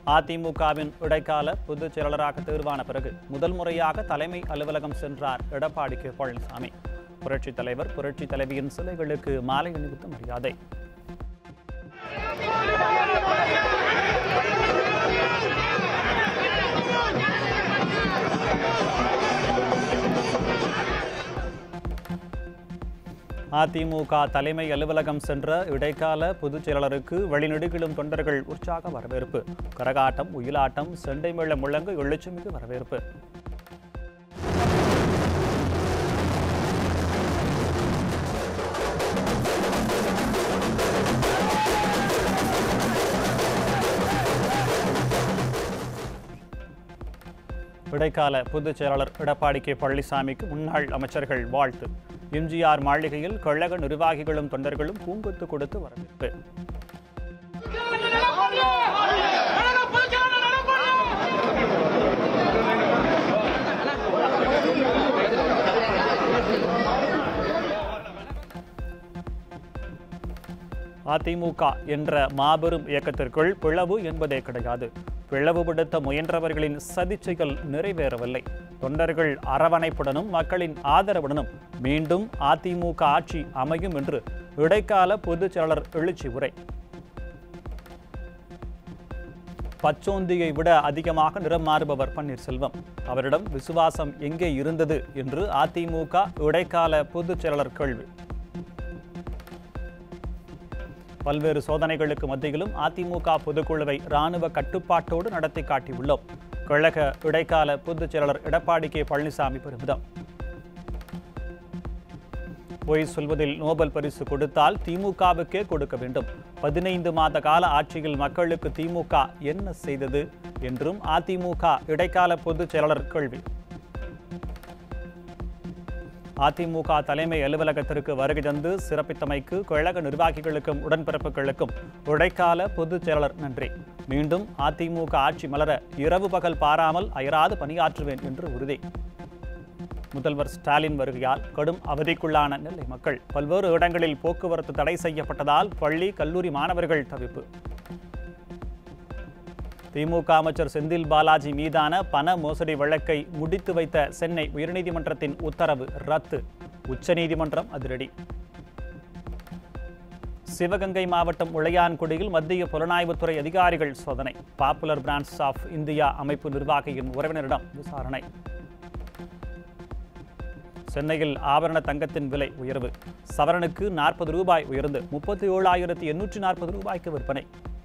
அதிமுகவின் இடைக்கால பொதுச் செயலாளராக தேர்வான பிறகு முதல் முறையாக தலைமை அலுவலகம் சென்றார் எடப்பாடி கே பழனிசாமி புரட்சித் தலைவர் புரட்சித் தலைவியின் சிலைகளுக்கு மாலை அணிவித்து மரியாதை அதிமுக தலைமை அலுவலகம் சென்ற இடைக்கால பொதுச் செயலாளருக்கு வெளிநெடுகிலும் தொண்டர்கள் உற்சாக வரவேற்பு கரகாட்டம் ஒயிலாட்டம் செண்டை மேளம் முழங்க எழுச்சிமிகு வரவேற்பு இடைக்கால பொதுச் செயலாளர் எடப்பாடி கே பழனிசாமிக்கு முன்னாள் அமைச்சர்கள் வாழ்த்து எம்ஜிஆர் மாளிகையில் கழக நிர்வாகிகளும் தொண்டர்களும் பூங்கொத்து கொடுத்து வரவேற்பு அதிமுக என்ற மாபெரும் இயக்கத்திற்குள் பிளவு என்பதே கிடையாது பிளவுபடுத்த முயன்றவர்களின் சதிச்செயல் நிறைவேறவில்லை தொண்டர்கள் அரவணைப்புடனும் மக்களின் ஆதரவுடனும் மீண்டும் அதிமுக ஆட்சி அமையும் என்று இடைக்கால பொதுச் செயலாளர் எழுச்சி உரை பச்சோந்தியை விட அதிகமாக நிறம் மாறுபவர் பன்னீர்செல்வம் அவரிடம் விசுவாசம் எங்கே இருந்தது என்று அதிமுக இடைக்கால பொதுச் செயலாளர் கேள்வி பல்வேறு சோதனைகளுக்கு மத்தியிலும் அதிமுக பொதுக்குழுவை ராணுவ கட்டுப்பாட்டோடு நடத்தி காட்டியுள்ளோம் கழக இடைக்கால பொதுச் செயலாளர் எடப்பாடி கே பழனிசாமி பெருமிதம் பொய் சொல்வதில் நோபல் பரிசு கொடுத்தால் திமுகவுக்கே கொடுக்க வேண்டும் பதினைந்து மாத கால ஆட்சியில் மக்களுக்கு திமுக என்ன செய்தது என்றும் அதிமுக இடைக்கால பொதுச் செயலாளர் கேள்வி அதிமுக தலைமை அலுவலகத்திற்கு வருகை தந்து சிறப்பித்தமைக்கு கழக நிர்வாகிகளுக்கும் உடன்பிறப்புகளுக்கும் உடைக்கால பொதுச் செயலாளர் நன்றி மீண்டும் அதிமுக ஆட்சி மலர இரவு பகல் பாராமல் அயராது பணியாற்றுவேன் என்று உறுதி முதல்வர் ஸ்டாலின் வருகையால் கடும் அவதிக்குள்ளான நெல்லை மக்கள் பல்வேறு இடங்களில் போக்குவரத்து தடை செய்யப்பட்டதால் பள்ளி கல்லூரி மாணவர்கள் தவிப்பு திமுக அமைச்சர் செந்தில் பாலாஜி மீதான பண மோசடி வழக்கை முடித்து வைத்த சென்னை உயர்நீதிமன்றத்தின் உத்தரவு ரத்து உச்சநீதிமன்றம் அதிரடி சிவகங்கை மாவட்டம் உளையான்குடியில் மத்திய புலனாய்வுத்துறை அதிகாரிகள் சோதனை பாப்புலர் பிராண்ட்ஸ் ஆஃப் இந்தியா அமைப்பு நிர்வாகியின் உறவினரிடம் விசாரணை சென்னையில் ஆபரண தங்கத்தின் விலை உயர்வு சவரனுக்கு நாற்பது ரூபாய் உயர்ந்து முப்பத்தி ஏழாயிரத்தி எண்ணூற்றி நாற்பது ரூபாய்க்கு விற்பனை